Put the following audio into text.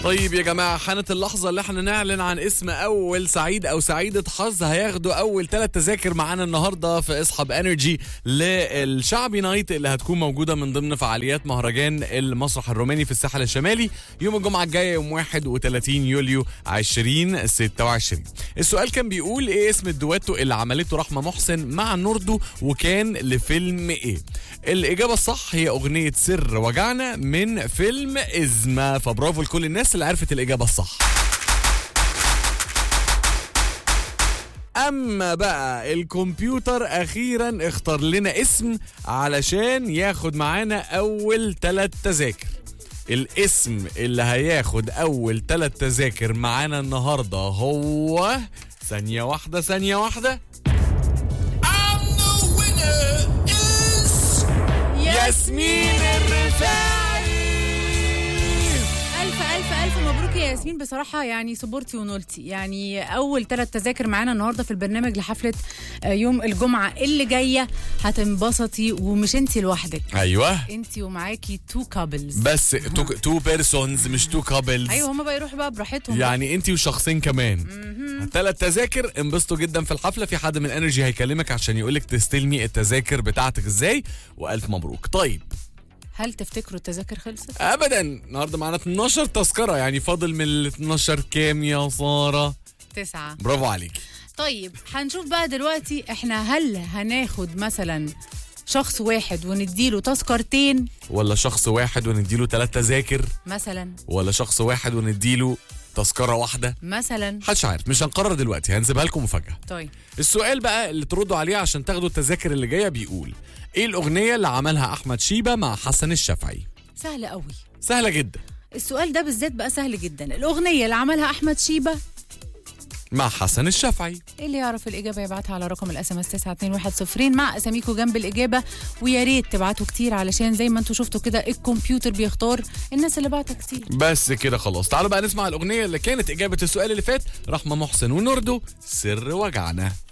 طيب يا جماعة حانت اللحظة اللي احنا نعلن عن اسم أول سعيد أو سعيدة حظ هياخدوا أول ثلاث تذاكر معانا النهاردة في اصحاب انرجي للشعبي نايت اللي هتكون موجودة من ضمن فعاليات مهرجان المسرح الروماني في الساحل الشمالي يوم الجمعة الجاية يوم 31 يوليو 2026 السؤال كان بيقول ايه اسم الدويتو اللي عملته رحمة محسن مع نوردو وكان لفيلم ايه الإجابة الصح هي أغنية سر وجعنا من فيلم إزمة فبرافو لكل الناس اللي عرفت الإجابة الصح أما بقى الكمبيوتر أخيرا اختار لنا اسم علشان ياخد معانا أول ثلاث تذاكر الاسم اللي هياخد أول ثلاث تذاكر معانا النهاردة هو ثانية واحدة ثانية واحدة And the winner is ياسمين الرفاعي ألف ألف ألف مبروك يا ياسمين بصراحة يعني صبرتي ونولتي يعني أول ثلاث تذاكر معانا النهاردة في البرنامج لحفلة آه، يوم الجمعة اللي جاية هتنبسطي ومش انتي لوحدك أيوه انتي ومعاكي تو كابلز بس تو تو بيرسونز مش تو كابلز ايوه هما بقى يروحوا بقى براحتهم بقى. يعني انت وشخصين كمان ثلاث تذاكر انبسطوا جدا في الحفله في حد من انرجي هيكلمك عشان يقولك تستلمي التذاكر بتاعتك ازاي والف مبروك طيب هل تفتكروا التذاكر خلصت؟ ابدا النهارده معانا 12 تذكره يعني فاضل من ال 12 كام يا ساره تسعة برافو عليكي طيب هنشوف بقى دلوقتي احنا هل هناخد مثلا شخص واحد ونديله تذكرتين ولا شخص واحد ونديله ثلاث تذاكر مثلا ولا شخص واحد ونديله تذكره واحده مثلا محدش عارف مش هنقرر دلوقتي هنسيبها لكم مفاجاه طيب السؤال بقى اللي تردوا عليه عشان تاخدوا التذاكر اللي جايه بيقول ايه الاغنيه اللي عملها احمد شيبه مع حسن الشافعي سهل قوي سهله جدا السؤال ده بالذات بقى سهل جدا الأغنية اللي عملها أحمد شيبة مع حسن الشافعي اللي يعرف الإجابة يبعتها على رقم الاس ام اس 92110 مع أساميكو جنب الإجابة ويا ريت تبعتوا كتير علشان زي ما انتوا شفتوا كده الكمبيوتر بيختار الناس اللي بعتها كتير بس كده خلاص تعالوا بقى نسمع الاغنيه اللي كانت اجابه السؤال اللي فات رحمه محسن ونوردو سر وجعنا